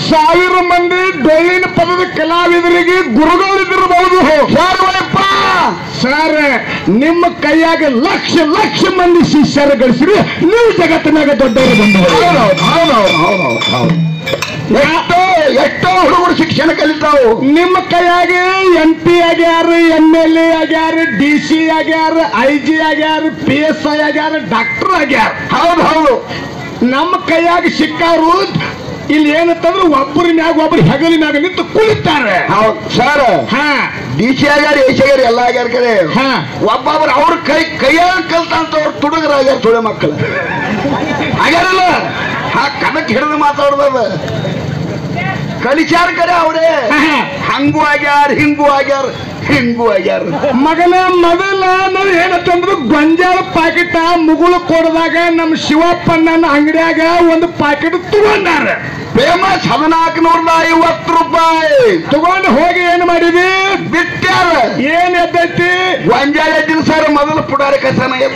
ಸಾವಿರ ಮಂದಿ ಡೊಳ್ಳಿನ ಪದದ ಕಲಾವಿದರಿಗೆ ಗುರುಗಳಿದಿರಬಹುದು ಯಾರಪ್ಪ ಸರ್ ನಿಮ್ಮ ಕೈಯಾಗ ಲಕ್ಷ ಲಕ್ಷ ಮಂದಿ ಶಿಷ್ಯರು ಗಳಿಸಿರಿ ನೀವು ಜಗತ್ತಿನಾಗ ದೊಡ್ಡವರು ಬಂದವರು ಹೌದೌದು ಹೌದೌದು ಹೌದೌದು ಹೌದು ಎಷ್ಟೋ ಎಷ್ಟೋ ಹುಡುಗರು ಶಿಕ್ಷಣ ಕಲಿತಾವು ನಿಮ್ಮ ಕೈಯಾಗ ಎಂ ಪಿ ಆಗ್ಯಾರ ಎಂ ಎಲ್ ಎ ಆಗ್ಯಾರ ಡಿ ಸಿ ಆಗ್ಯಾರ ಐ ಜಿ ಆಗ್ಯಾರ ಪಿ ಎಸ್ ಐ ಆಗ್ಯಾರ ಡಾಕ್ಟರ್ ಆಗ್ಯಾರ ಹೌದು ಹೌದು ನಮ್ಮ ಕೈಯಾಗ ಸಿಕ್ಕಾರು ಇಲ್ಲಿ ಏನಂತಂದ್ರೆ ಒಬ್ಬರ ಮ್ಯಾಗ ಒಬ್ಬರು ಹೆಗಲಿ ಮ್ಯಾಗ ನಿಂತು ಕುಳಿತಾರೆ ಹೌದು ಸರ್ ಹಾ ಡಿ ಸಿ ಆಗ್ಯಾರ ಎ ಸಿ ಆಗ್ಯಾರ ಎಲ್ಲ ಆಗ್ಯಾರ ಕರೆ ಹಾ ಒಬ್ಬೊಬ್ರು ಅವ್ರ ಕೈ ಕೈಯಾಗ ಕಲ್ತಂತ ಅವ್ರು ತುಡುಗರ ಆಗ್ಯಾರ ತುಳೆ ಮಕ್ಕಳು ಆಗ್ಯಾರಲ್ಲ ಹಾ ಕನಕ್ ಹಿಡಿದು ಮಾತಾಡ್ದದ ಕಲಿಚಾರ ಕರೆ ಅವರೇ ಹಾ. ಹಂಗೂ ಆಗ್ಯಾರ ಹಿಂಗೂ ಆಗ್ಯಾರ ಹಿಂಗೂ ಆಗ್ಯಾರ ಮಗನ ಮೊದಲ ನಾವು ಏನಂತಂದ್ರು ಗೊಂಜಾಳ ಪಾಕೆಟ್ ಮುಗುಳು ಕೊಡದಾಗ ನಮ್ಮ ಶಿವಪ್ಪಣ್ಣನ ಅಂಗಡಿಯಾಗ ಒಂದು ಪಾಕೆಟ್ ತಗೊಂಡಾರ ಫೇಮಸ್ ಹದಿನಾಲ್ಕು ನೂರದ ಐವತ್ತು ರೂಪಾಯಿ ತಗೊಂಡು ಹೋಗಿ ಏನ್ ಮಾಡಿದ್ವಿ ಬಿಟ್ಟ್ಯಾರ ಏನ್ ಎದ್ದೈತಿ ಗೊಂಜಾಳ ಎದ್ದಿನ ಸರ್ ಮೊದಲು ಪುಡಾರಿ ಕಸನ ಎದ್ದ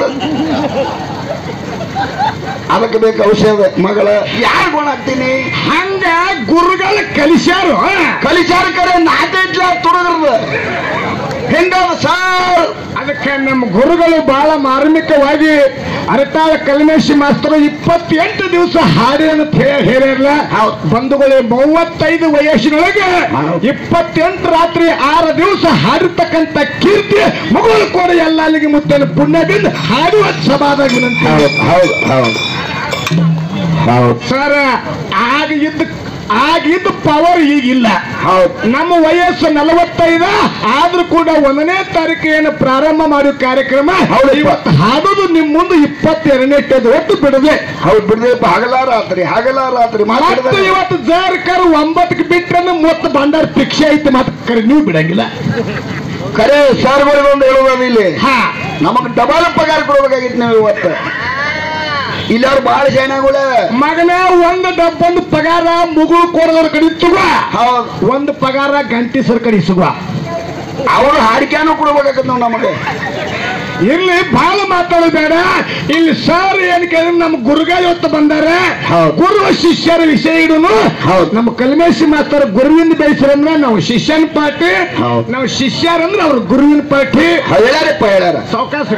ಅದಕ್ಕೆ ಬೇಕು ಔಷಧ ಮಗಳ ಯಾರು ಗುಣ ಹಾಕ್ತೀನಿ ಹಂಗ ಗುರುಗಳ ಕಲಿಸ್ಯಾರು ಕಲಿಚಾರ ಕರೆ ನಾಟೈತ್ಲ ತುಡುಗರ್ದ ಹೆಂಗದ ಸರ್ ಅದಕ್ಕೆ ನಮ್ಮ ಗುರುಗಳು ಬಹಳ ಮಾರ್ಮಿಕವಾಗಿ ಅರತಾಳ ಕಲ್ಮೇಶಿ ಮಾಸ್ತರು ಇಪ್ಪತ್ತೆಂಟು ದಿವಸ ಹಾಡಿ ಅಂತ ಹೇಳಿ ಹೇಳಿರಲ್ಲ ಹೌದು. ಬಂಧುಗಳೇ ಮೂವತ್ತೈದು ವಯಸ್ಸಿನೊಳಗೆ ಹೌದು. ಇಪ್ಪತ್ತೆಂಟು ರಾತ್ರಿ ಆರು ದಿವಸ ಹಾಡಿರ್ತಕ್ಕಂಥ ಕೀರ್ತಿ ಮಗಳು ಕೂಡ ಎಲ್ಲ ಅಲ್ಲಿಗೆ ಮುತ್ತೇನು ಪುಣ್ಯದಿಂದ ಹಾಡುವ ಸಭಾದಾಗ ವಿನಂತಿ ಹೌದು ಹೌದು ಹೌದು ಹೌದು ಸರ್ ಆಗ ಇದ್ದ ಆಗ ಇದ್ದ ಪವರ್ ಈಗಿಲ್ಲ ಹೌದು ನಮ್ಮ ವಯಸ್ಸು ನಲವತ್ತೈದ ಆದ್ರೂ ಕೂಡ ಒಂದನೇ ತಾರೀಕು ಏನು ಪ್ರಾರಂಭ ಮಾಡೋ ಕಾರ್ಯಕ್ರಮ ಹೌದು. ಇವತ್ತು ಹಾಡೋದು ನಿಮ್ ಮುಂದೆ ಇಪ್ಪತ್ತೆರಡನೇ ಒಟ್ಟು ಬಿಡದೆ ಹೌದು ಬಿಡ್ದಪ್ಪ ಹಗಲ ರಾತ್ರಿ ಹಗಲ ರಾತ್ರಿ ಮತ್ತು ಮಾತಾಡಿದ್ರೆ ಇವತ್ತು ಜಾರ್ಕರ್ ಒಂಬತ್ತಕ್ಕೆ ಬಿಟ್ರೆ ಮೊತ್ತ ಭಂಡಾರ ಭಿಕ್ಷೆ ಐತೆ ಮತ್ತೆ ಕರೆ ನೀವು ಬಿಡಂಗಿಲ್ಲ ಕರೆ ಸರ್ಗಳಿಗೆ ಒಂದು ಹೇಳುವುದು ಇಲ್ಲಿ ಹಾ ನಮಗ್ ಡಬಲ್ ಪಗಾರ ಕೊಡ್ಬೇಕಾಗಿತ್ತು ನೀವು ಇವತ್ತು ಇಲ್ಲಿ ಅವ್ರು ಬಹಳ ಜೈನಗಳ ಮಗನ ಒಂದು ಡಬ್ಬೊಂದು ಪಗಾರ ಮುಗುಳು ಕೊಡೋದ್ರ ಕಡೆ ತಗೋ ಹೌದು ಒಂದು ಪಗಾರ ಗಂಟಿಸರ ಕಡೆ ಸಿಗುವ ಅವರು ಹಾಡಿಕೆನೂ ಕೊಡ್ಬೇಕಾಗತ್ತೆ ನಾವು ನಮಗೆ ಇಲ್ಲಿ ಬಹಳ ಮಾತಾಡೋದು ಬೇಡ ಇಲ್ಲಿ ಸರ್ ಏನ್ ಕೇಳಿದ್ರೆ ನಮ್ಮ ಗುರುಗಳು ಇವತ್ತು ಬಂದಾರೆ ಹೌದು. ಗುರು ಶಿಷ್ಯರ ವಿಷಯ ಇಡುನು ಹೌದು. ನಮ್ಮ ಕಲ್ಮೇಶಿ ಮಾಸ್ತರ್ ಗುರುವಿನ ಬೆಳೆಸಿರಂದ್ರ ನಾವು ಶಿಷ್ಯನ ಪಾರ್ಟಿ ಹೌದು. ನಾವು ಶಿಷ್ಯರಂದ್ರೆ ಅವ್ರ ಗುರುವಿನ ಪಾರ್ಟಿ ಹೇಳ್ಯಾರಪ್ಪ ಹೇಳ್ಯಾರ ಸಾವಕಾಶ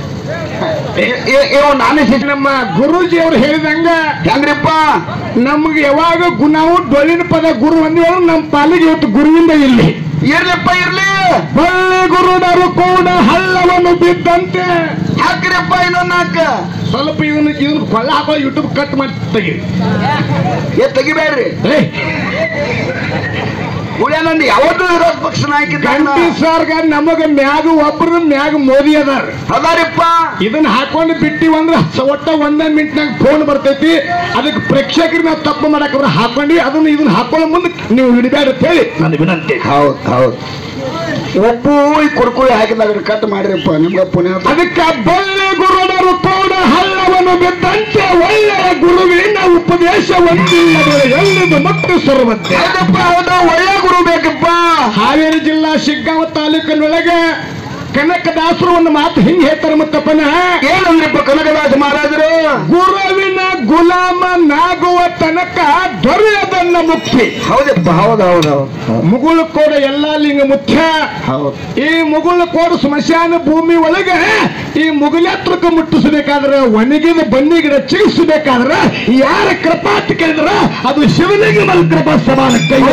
ಇವ್ ನಾನೇ ಶಿಕ್ಷಣ ನಮ್ಮ ಗುರೂಜಿ ಅವ್ರು ಹೇಳಿದಂಗ ಹೆಂಗ್ರಿಪ್ಪ ನಮ್ಗೆ ಯಾವಾಗ ಗು- ನಾವು ಡೊಳ್ಳಿನ ಪದ ಗುರು ಅಂದಿವ ನಮ್ಮ ಪಾಲಿಗೆ ಇವತ್ತು ಗುರುವಿಂದ ಇಲ್ಲಿ ಇರ್ಲಿಪ್ಪ ಇರ್ಲಿ ಬಳ್ಳಿ ಗುರುಡರು ಕೂಡ ಹಳ್ಳವನ್ನು ಬಿದ್ದಂತೆ ಹಾಕ್ರಿಪ್ಪ ಇನ್ನೊಂದ್ ನಾಲ್ಕ ಸ್ವಲ್ಪ ಇದನ್ನ ಇದನ್ನ ಕೊಳ್ಳ ಹಾಕೋ ಯೂಟ್ಯೂಬ್ ಕಟ್ ಮಾಡಿ ತೆಗಿ ಏ ತೆಗಿಬೇಡ್ರಿ ಏಯ್, ಉಳ್ಯಾನಂದ್ ಯಾವತ್ತೂ ವಿರೋಧ ಪಕ್ಷ ನಾಯಕ ಗಂಟಿ ಸರ್ಗ ನಮಗ ಮ್ಯಾಗ ಒಬ್ರು ಮ್ಯಾಗ ಮೋದಿ ಅದಾರ ಅದಾರಿಪ್ಪ ಇದನ್ನ ಹಾಕೊಂಡು ಬಿಟ್ಟಿವಂದ್ರ ಸ- ಒಟ್ಟ ಒಂದೇ ಮಿನಿಟ್ನಾಗ ಫೋನ್ ಬರ್ತೈತಿ ಅದಕ್ಕೆ ಪ್ರೇಕ್ಷಕರಿಗೆ ನಾವು ತಪ್ಪು ಮಾಡಕ್ ಹಾಕೊಂಡಿ ಅದನ್ನ ಇದನ್ನ ಹಾಕೊಳ್ಳೋ ಮುಂದೆ ನೀವು ಹಿಡಿಬೇಡ ಅಂತ ಹೇಳಿ ನನ್ನ ವಿನಂತಿ ಹೌದು ಹೌದು ಉಪ್ಪು ಈ ಕುರ್ಕುರಿ ಹಾಕಿದಾಗ ಕಟ್ ಮಾಡಿರಪ್ಪ ನಿಮ್ಗೆ ಪುಣ್ಯ ಅದಕ್ಕೆ ಬಳ್ಳಿ ಗುರುಡರು ಕೂಡ ಹಳ್ಳವನ್ನು ಬಿದ್ದಂತೆ ಒಳ್ಳೆಯ ಗುರುವಿನ ಉಪದೇಶ ಒಂದಿಲ್ಲದೆ ಎಲ್ಲಿದು ಮಟ್ಟು ಸರ್ವಂತೆ ಹೌದಪ್ಪ ಹೌದು ಒಳ್ಳೆ ಗುರು ಬೇಕಪ್ಪ ಹಾವೇರಿ ಜಿಲ್ಲಾ ಶಿಗ್ಗಾಂವ ತಾಲೂಕಿನೊಳಗೆ ಕನಕದಾಸರು ಒಂದು ಮಾತು ಹಿಂಗೆ ಹೇಳ್ತಾರೆ ಮುತ್ತಪ್ಪನ ಏನಂದ್ರಿಪ್ಪ ಕನಕದಾಸ ಮಹಾರಾಜರು ಗುರುವಿನ ಗುಲಾಮ ನಾಗುವ ತನಕ ದೊರೆಯದನ್ನ ಮುಕ್ತಿ ಹೌದಪ್ಪ ಹೌದು ಹೌದು ಹೌದು ಮುಗುಳು ಕೋಡ ಎಲ್ಲ ಲಿಂಗ ಮುಖ್ಯ ಹೌದು ಈ ಮುಗುಳು ಕೋಡ ಸ್ಮಶಾನ ಭೂಮಿ ಒಳಗೆ ಈ ಮುಗುಲೆತ್ರಕ್ಕೆ ಮುಟ್ಟಿಸಬೇಕಾದ್ರೆ ಒಣಗಿದ ಬನ್ನಿ ಗಿಡ ಚಿಗಿಸಬೇಕಾದ್ರೆ ಯಾರ ಕೃಪಾ ಅಂತ ಕೇಳಿದ್ರ ಅದು ಶಿವನಿಗೆ ಮಲ್ ಕೃಪಾ ಸಮಾನ ಕೈ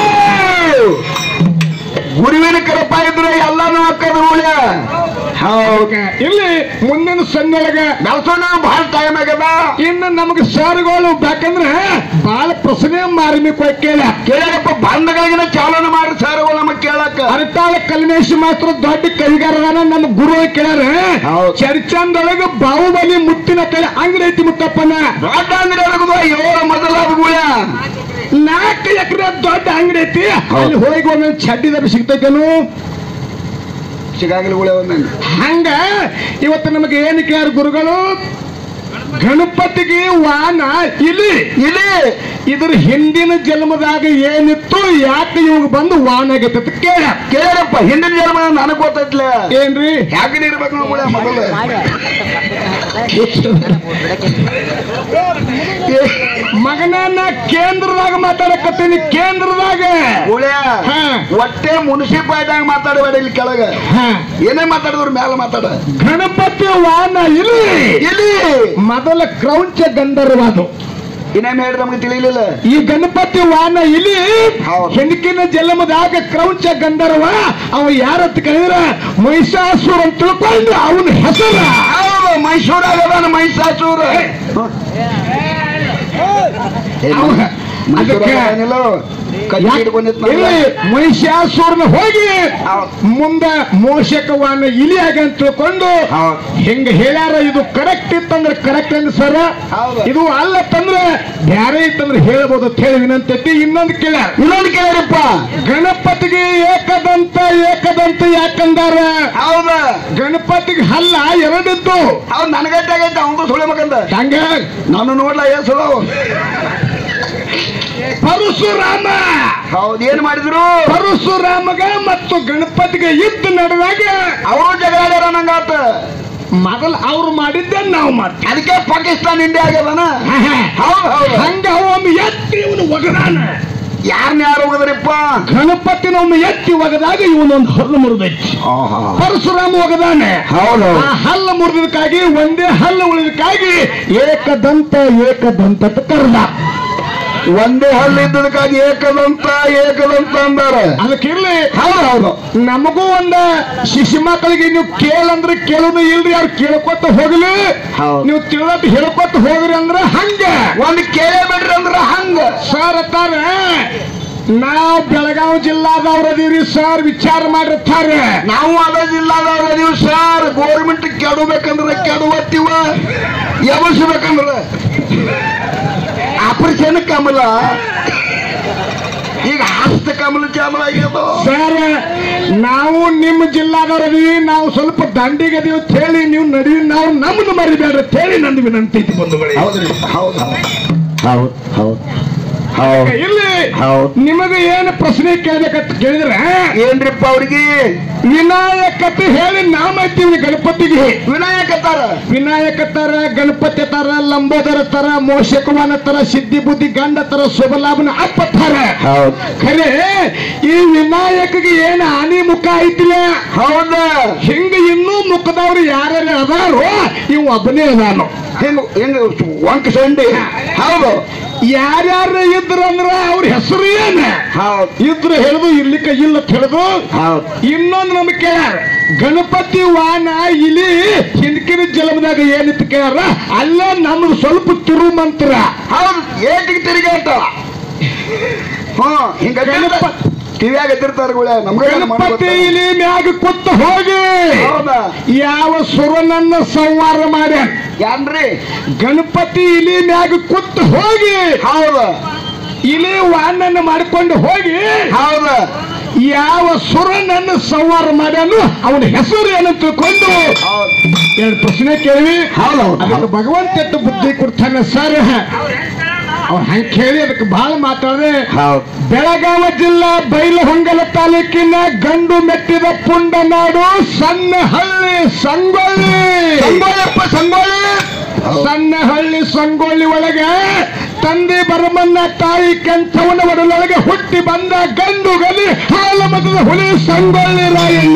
ಗುರುವಿನ ಕೃಪಾ ಇದ್ರೆ ಎಲ್ಲಾನು ಹಾಕದ ಉಳ್ಯ ಹೌದು ಇಲ್ಲಿ ಮುಂದಿನ ಸಣ್ಣೊಳಗೆ ಬೆಳ್ಸೋಣ ಬಹಳ ಟೈಮ್ ಆಗ್ಯದ ಇನ್ನು ನಮಗೆ ಸರ್ಗಳು ಬೇಕಂದ್ರೆ ಬಹಳ ಪ್ರಶ್ನೆ ಮಾರ್ಮಿಕ ಕೇಳ ಕೇಳಪ್ಪ ಬಂಧಗಳಿಗಿನ ಚಾಲನೆ ಮಾಡಿ ಸರ್ಗಳು ನಮಗ್ ಕೇಳಕ್ಕ ಅರಟಾಳ ಕಲ್ಮೇಶ್ ಮಾತ್ರ ದೊಡ್ಡ ಕೈಗಾರದಾನ ನಮ್ಮ ಗುರು ಕೇಳ್ಯಾರ ಹೌದು. ಚರ್ಚಂದೊಳಗ ಬಾಹುಬಲಿ ಮುತ್ತಿನ ಕೈ ಅಂಗಡಿ ಐತಿ ಮುತ್ತಪ್ಪನ ದೊಡ್ಡ ಅಂಗಡಿ ಒಳಗದು ಏಳ ಮೊದಲಾದ ಗುಳ್ಯ ನಾಲ್ಕು ಎಕರೆ ದೊಡ್ಡ ಅಂಗಡಿ ಐತಿ ಹೌದು. ಅಲ್ಲಿ ಹೋಗಿ ಒಮ್ಮೆ ಚಡ್ಡಿದ ಸಿಗ್ತೈತೇನು ಸಿಗಾಗಲಿ ಗುಳ್ಯ ಒಂದಂಗ ಹಂಗ ಇವತ್ತು ನಮಗೆ ಏನು ಕೇಳ್ಯಾರ ಗುರುಗಳು ಗಣಪತಿಗೆ ವಾನ ಇಲಿ ಇಲ್ಲಿ ಇದ್ರ ಹಿಂದಿನ ಜನ್ಮದಾಗ ಏನಿತ್ತು ಯಾಕೆ ಇವಾಗ ಬಂದು ವಾನ ಆಗೈತೆ ಅಂತ ಕೇಳ ಕೇಳಪ್ಪ ಹಿಂದಿನ ಜನ್ಮ ನನಗ್ ಗೊತ್ತೈತ್ಲ ಏನ್ರಿ ಯಾಕೆ ಇರ್ಬೇಕು ನಾವು ಗುಳ್ಯ ಮೊದಲು ಮಗ ಮಗನ ನಾ ಕೇಂದ್ರದಾಗ ಮಾತಾಡಕತ್ತೀನಿ ಕೇಂದ್ರದಾಗ ಗುಳ್ಯ ಹಾ. ಒಟ್ಟೆ ಮುನ್ಸಿಪಾಲ್ಟಿಯಾಗ ಮಾತಾಡಬೇಡ ಇಲ್ಲಿ ಕೆಳಗ ಹಾ. ಏನೇ ಮಾತಾಡಿದ್ರು ಮ್ಯಾಲ ಮಾತಾಡ ಗಣಪತಿ ವಾಹನ ಇಲ್ಲಿ ಇಲ್ಲಿ ಮೊದಲ ಕ್ರೌಂಚ ಗಂಧರ್ವಾದು ಇನ್ನೇಮ್ ಹೇಳ್ರಿ ನಮ್ಗೆ ತಿಳಿಲಿಲ್ಲ ಈ ಗಣಪತಿ ವಾಹನ ಇಲ್ಲಿ ಹೌದು. ಹೆಣಕಿನ ಜನ್ಮದಾಗ ಕ್ರೌಂಚ ಗಂಧರ್ವ ಅವ ಯಾರತ್ತ ಕೇಳಿದ್ರ ಮಹಿಷಾಸುರ ಅಂತ ತಿಳ್ಕೊಂಡು ಅವನ ಹೆಸರ ಹೌದು ಮೈಸೂರಾಗ ಅದಾನ ಮೈಸಾಸೂರ ಅವ- ಅದಕ್ಕೆ ಕಚ್ಚಿ ಹಿಡ್ಕೊಂಡಿತ್ತು ಇಲ್ಲಿ ಮಹಿಷಾಸುರನ ಹೋಗಿ ಹೌದು. ಮುಂದ ಮೋಷಕವಾನ ಇಲಿಯಾಗ ಅಂತ ತಿಳ್ಕೊಂಡು ಹೌದು. ಹಿಂಗ ಹೇಳ್ಯಾರ ಇದು ಕರೆಕ್ಟ್ ಇತ್ತಂದ್ರೆ ಕರೆಕ್ಟ್ ಅಂದ್ ಸರ್ ಹೌದು. ಇದು ಅಲ್ಲ ತಂದ್ರೆ ಬ್ಯಾರೆ ಇತ್ತಂದ್ರೆ ಹೇಳ್ಬೋದು ಅಂತ ಹೇಳಿ ವಿನಂತಿ ಐತಿ. ಇನ್ನೊಂದು ಕೇಳ್ಯಾರ ಇನ್ನೊಂದು ಕೇಳಿರಪ್ಪ ಗಣಪತಿಗೆ ಏಕದಂತ ಏಕದಂತ ಯಾಕಂದಾರ ಹೌದ ಗಣಪತಿಗೆ ಹಲ್ಲ ಎರಡಿದ್ದು ಹೌದು ನನಗಟ್ಟೆ ಆಗೈತೆ ಅವನು ಸುಳಿ ಮಗಂದ ಹಂಗ ನಾನು ನೋಡ್ಲ ಏಸು ಪರಶುರಾಮ ಹೌದು ಏನ್ ಮಾಡಿದ್ರು ಪರಶುರಾಮಗ ಮತ್ತು ಗಣಪತಿಗೆ ಯುದ್ಧ ನಡೆದಾಗ ಅವರು ಜಗಳಾಡ್ಯಾರ ನಂಗಾತ ಮೊದಲು ಅವ್ರು ಮಾಡಿದ್ದೆ ನಾವು ಮಾಡ್ತೀವಿ ಅದಕ್ಕೆ ಪಾಕಿಸ್ತಾನ ಇಂಡಿಯಾ ಆಗ್ಯದನ ಹೌದು ಹೌದು ಹಂಗ ಒಮ್ಮೆ ಎತ್ತಿ ಇವನು ಒಗದಾನ ಯಾರನ್ನ ಯಾರು ಹೋಗದ್ರಿಪ್ಪ ಗಣಪತಿನ ಒಮ್ಮೆ ಎತ್ತಿ ಒಗದಾಗ ಇವನೊಂದು ಹಲ್ಲು ಮುರಿದೈತಿ ಪರಶುರಾಮ ಒಗದಾನೆ ಹೌದು ಆ ಹಲ್ಲು ಮುರಿದಕ್ಕಾಗಿ ಒಂದೇ ಹಲ್ಲು ಉಳಿದಕ್ಕಾಗಿ ಏಕದಂತ ಏಕದಂತ ಅಂತ ಕರೆದ ಒಂದೇ ಹಲ್ಲು ಇದ್ದದಕ್ಕಾಗಿ ಏಕದಂತ ಏಕದಂತ ಅಂದಾರ ಅದಕ್ಕೆ ಇರ್ಲಿ ಹೌದು ಹೌದು ನಮಗೂ ಒಂದ ಶಿಶು ಮಕ್ಕಳಿಗೆ ನೀವು ಕೇಳಂದ್ರೆ ಕೇಳೋದು ಇಲ್ರಿ ಅವ್ರು ಕೇಳ್ಕೊತ ಹೋಗ್ಲಿ ಹೌದು. ನೀವು ತಿಳತ್ ಹೇಳ್ಕೊತ ಹೋಗ್ರಿ ಅಂದ್ರೆ ಹಂಗ ಒಂದ್ ಕೇಳೇ ಬಿಡ್ರಿ ಅಂದ್ರ ಹಂಗ ಸರ್ ಅತ್ತಾರ ನಾವು ಬೆಳಗಾವಿ ಜಿಲ್ಲಾದವ್ರ ಅದೀವ್ರಿ ಸರ್ ವಿಚಾರ ಮಾಡಿರ್ತಾರೆ ನಾವು ಅದ ಜಿಲ್ಲಾದವ್ರ ನೀವು ಸರ್ ಗೋರ್ಮೆಂಟ್ ಕೆಡಬೇಕಂದ್ರ ಕೆಡವತ್ತೀವ ಎಬಸ್ಬೇಕಂದ್ರ ಆಪರೇಷನ್ ಕಮಲ ಈಗ ಹಸ್ತ ಕಮಲ ಚಾಮಲ ಆಗ್ಯದ ಸರ್ ನಾವು ನಿಮ್ಮ ಜಿಲ್ಲಾದವ್ರ ಅದೀವಿ ನಾವು ಸ್ವಲ್ಪ ದಂಡಿಗೆ ಅದೀವಿ ಅಂತ ಹೇಳಿ ನೀವು ನಡಿ ನಾವು ನಮ್ಮನ್ನು ಮರಿಬೇಡ್ರಿ ಅಂತ ಹೇಳಿ ನಂದು ವಿನಂತಿ ಐತಿ ಬಂಧುಗಳೇ ಹೌದ್ರಿ ಹೌದು ಹೌದು ಹೌದು ಹೌದು ಇಲ್ಲಿ ಹೌದು ನಿಮಗೆ ಏನು ಪ್ರಶ್ನೆ ಕೇಳ್ಬೇಕಂತ ಕೇಳಿದ್ರೆ ಏನ್ರಿಪ್ಪ ಅವ್ರಿಗೆ ವಿನಾಯಕತೆ ಹೇಳಿ ನಾಮ ಐತಿವಿ ಗಣಪತಿಗೆ ವಿನಾಯಕ ತರ ವಿನಾಯಕ ತರ ಗಣಪತಿ ತರ ಲಂಬೋದರ ತರ ಮೋಷಕವಾನ ತರ ಸಿದ್ಧಿ ಬುದ್ಧಿ ಗಂಡ ತರ ಶುಭಲಾಭನ ಅಪ್ಪ ತರ ಹೌದು ಖರೆ ಈ ವಿನಾಯಕಗೆ ಏನು ಹಾನಿ ಮುಖ ಐತಿಲ್ಲ ಹೌದ ಹಿಂಗ ಇನ್ನೂ ಮುಖದವ್ರು ಯಾರ್ಯಾರು ಅದಾರೋ ಇವ್ ಒಬ್ಬನೇ ಅದಾನು ಹಿಂಗ ಹಿಂಗ ವಂಕ ಸಂಡಿ ಹೌದು ಯಾರ್ಯಾರು ಇದ್ರಂದ್ರ ಅವ್ರ ಹೆಸರು ಏನ ಹೌದು ಇದ್ರು ಹೇಳುದು ಇರ್ಲಿಕ್ಕ ಇಲ್ಲ ಅಂತ ಹೇಳುದು ಹೌದು ಇನ್ನೊಂದು ನಮ್ಗೆ ಕೇಳ್ಯಾರ ಗಣಪತಿ ವಾನ ಇಲ್ಲಿ ಹಿಂದಕಿನ ಜಲಮದಾಗ ಏನಿತ್ತು ಕೇಳ್ಯಾರ ಅಲ್ಲೇ ನಮ್ದು ಸ್ವಲ್ಪ ತಿರುಮಂತ್ರ ಹೌದು ಏಟಿಗೆ ತಿರುಗಾಟ ಹಾ ಹಿಂಗ ಗಣಪ- ಕಿವಿಯಾಗ ಎತ್ತಿರ್ತಾರ ಗುಳೆ ನಮ್ಗೆ ಗಣಪತಿ ಇಲ್ಲಿ ಮ್ಯಾಗ ಕೂತ ಹೋಗಿ ಹೌದಾ ಯಾವ ಸುರನನ್ನ ಸಂವಾರ ಮಾಡ್ಯಾನ ಯಾನ್ರಿ ಗಣಪತಿ ಇಲಿ ಮ್ಯಾಗ ಕೂತ ಹೋಗಿ ಹೌದ ಇಲಿ ವಾನನ್ನ ಮಾಡ್ಕೊಂಡು ಹೋಗಿ ಹೌದ ಯಾವ ಸುರನನ್ನು ಸಂವಾರ ಮಾಡ್ಯಾನು ಅವನ ಹೆಸರು ಏನು ತಿಳ್ಕೊಂಡು ಹೌದು ಎರಡು ಪ್ರಶ್ನೆ ಕೇಳಿ ಹೌದು ಅದಕ್ಕೆ ಭಗವಂತ ಎಷ್ಟು ಬುದ್ಧಿ ಕೊಡ್ತಾನೆ ಸರ್ ಅವ್ರು ಹಂಗೆ ಕೇಳಿ ಅದಕ್ಕೆ ಬಹಳ ಮಾತಾಡಿದ್ರೆ ಹೌದು ಬೆಳಗಾವಿ ಜಿಲ್ಲಾ ಬೈಲಹೊಂಗಲ ತಾಲೂಕಿನ ಗಂಡು ಮೆಟ್ಟಿದ ಪುಂಡನಾಡು ಸಣ್ಣ ಹಳ್ಳಿ ಸಂಗೊಳ್ಳಿ ಸಂಗೋಳಪ್ಪ ಸಂಗೋಳಿ ಸಣ್ಣ ಹಳ್ಳಿ ಸಂಗೊಳ್ಳಿ ಒಳಗೆ ತಂದೆ ಬರಮನ್ನ ತಾಯಿ ಕೆಂಚವನ ಒಡಲೊಳಗೆ ಹುಟ್ಟಿ ಬಂದ ಗಂಡು ಗಲಿ ಹಾಲ ಮತದ ಹುಲಿ ಸಂಗೊಳ್ಳಿ ರಾಯಣ್ಣ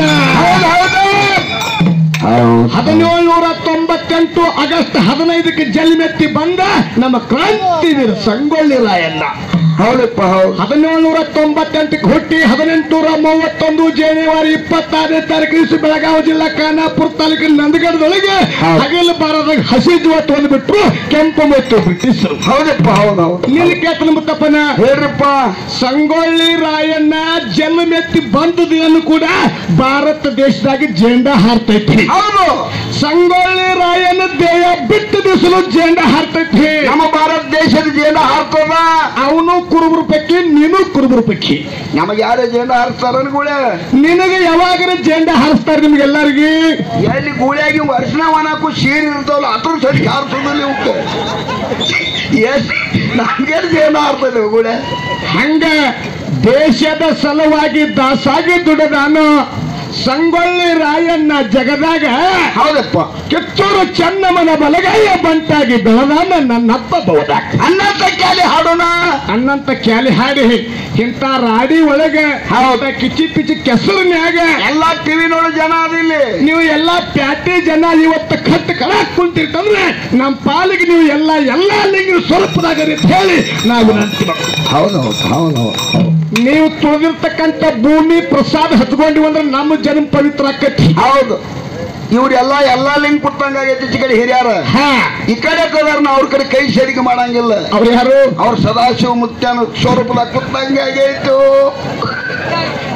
ಹದಿನೇಳು ನೂರ ತೊಂಬತ್ತೆಂಟು ಆಗಸ್ಟ್ ಹದಿನೈದಕ್ಕೆ ಜಲ್ಮೆತ್ತಿ ಬಂದ ನಮ್ಮ ಕ್ರಾಂತಿವೀರ ಸಂಗೊಳ್ಳಿ ರಾಯಣ್ಣ ಹೌದಪ್ಪ ಹೌದು ಹದಿನೇಳು ನೂರ ತೊಂಬತ್ತೆಂಟಕ್ಕೆ ಹುಟ್ಟಿ ಹದಿನೆಂಟುನೂರ ಮೂವತ್ತೊಂದು ಜನವರಿ ಇಪ್ಪತ್ತಾರನೇ ತಾರೀಕು ದಿವಸ ಬೆಳಗಾವಿ ಜಿಲ್ಲಾ ಖಾನಾಪುರ ತಾಲೂಕಿನ ನಂದಗಡದೊಳಗೆ ಹೌದು. ಹಗಲು ಬಾರದಾಗ ಹಸಿ ಜೀವತ್ತು ಬಂದ್ಬಿಟ್ರು ಕೆಂಪು ಮತ್ತು ಬ್ರಿಟಿಷರು ಹೌದಪ್ಪ ಹೌದು ಹೌದು ನಿಲ್ ಕೇತನ ಮುತ್ತಪ್ಪನ ಹೇಳ್ರಿಪ್ಪ ಸಂಗೊಳ್ಳಿ ರಾಯಣ್ಣ ಜನ್ಮೆತ್ತಿ ಬಂದ ದಿನನೂ ಕೂಡ ಭಾರತ ದೇಶದಾಗ ಜೆಂಡಾ ಹಾರ್ತೈತಿ ಹೌದು ಸಂಗೊಳ್ಳಿ ರಾಯಣ್ಣ ದೇಹ ಬಿಟ್ಟ ದಿವಸನು ಜೆಂಡಾ ಹಾರ್ತೈತಿ ನಮ್ಮ ಭಾರತ ದೇಶದ ಜೇನ ಹಾರ್ತದ ಅವನು ಕುರುಬರು ಪೈಕಿ ನೀನು ಕುರುಬರು ಪೈಕಿ ನಮಗೆ ಯಾರೇ ಜೇನ ಹಾರಿಸ್ತಾರ ಗುಳೆ ನಿನಗೆ ಯಾವಾಗರ ಜೆಂಡಾ ಹಾರಿಸ್ತಾರೆ ನಿಮ್ಗೆಲ್ಲರಿಗೆ ಎಲ್ಲಿ ಗೂಳಿಯಾಗಿ ಅರ್ಶಿನ ವನಕ್ಕೂ ಸೀರೆ ಇರ್ತಾವಲ್ಲ ಅದ್ರ ಸರಿ ಹಾರಿಸೋದಿಲ್ಲ ಇವಕ್ಕೆ ಎಸ್ ನಮ್ಗೆ ಜೇನ ಹಾರ್ತದೆ ಗೂಳೆ ಹಂಗ ದೇಶದ ಸಲುವಾಗಿ ದಾಸಾಗಿ ದುಡದಾನು ಸಂಗೊಳ್ಳಿ ರಾಯಣ್ಣ ಜಗದಾಗ ಹೌದಪ್ಪ ಕಿತ್ತೂರು ಚೆನ್ನಮ್ಮನ ಬಲಗೈಯ ಬಂಟಾಗಿ ಬೆಳೆದಾನ ನನ್ನಪ್ಪ ಬಹುದಾಕ ಅನ್ನಂತ ಕ್ಯಾಲಿ ಹಾಡೋಣ ಅನ್ನಂತ ಕ್ಯಾಲಿ ಹಾಡಿ ಇಂಥ ರಾಡಿ ಒಳಗ ಹೌದ ಕಿಚಿ ಪಿಚಿ ಕೆಸರಿನ್ಯಾಗ ಎಲ್ಲಾ ಟಿವಿನೊಳಗೆ ಜನ ಅದಿಲ್ಲಿ ನೀವು ಎಲ್ಲಾ ಪ್ಯಾಟಿ ಜನ ಇವತ್ತ ಕಟ್ ಕಳಕ್ ಕುಂತಿರ್ತಂದ್ರೆ ನಮ್ಮ ಪಾಲಿಗೆ ನೀವು ಎಲ್ಲ ಎಲ್ಲ ಲಿಂಗ ಸ್ವರೂಪದಾಗರಿ ಅಂತ ಹೇಳಿ ನಾವು ವಿನಂತಿ ಮಾಡ್ತೀವಿ. ಹೌದು ಹೌದು ಹೌದು ನೀವು ತುಳಿದಿರ್ತಕ್ಕಂಥ ಭೂಮಿ ಪ್ರಸಾದ ಹತ್ಕೊಂಡಿವಿ ಅಂದ್ರೆ ನಮ್ಮ ಜನ್ಮ ಪವಿತ್ರ ಆಕತಿ ಹೌದು ಇವ್ರೆಲ್ಲ ಎಲ್ಲಾ ಲಿಂಕ್ ಕೊಟ್ಟಂಗಾಗೈತಿ ಈ ಕಡೆ ಹಿರಿಯಾರ ಹಾ ಈ ಕಡೆ ಕದಾರ್ನ ಅವ್ರ ಕಡೆ ಕೈ ಸಡಿಗೆ ಮಾಡಂಗಿಲ್ಲ ಅವ್ರು ಯಾರು ಅವ್ರ ಸದಾಶಿವ ಮುತ್ಯನ ಸ್ವರೂಪದಾಗ ಕುತ್ತಂಗಾಗೈತು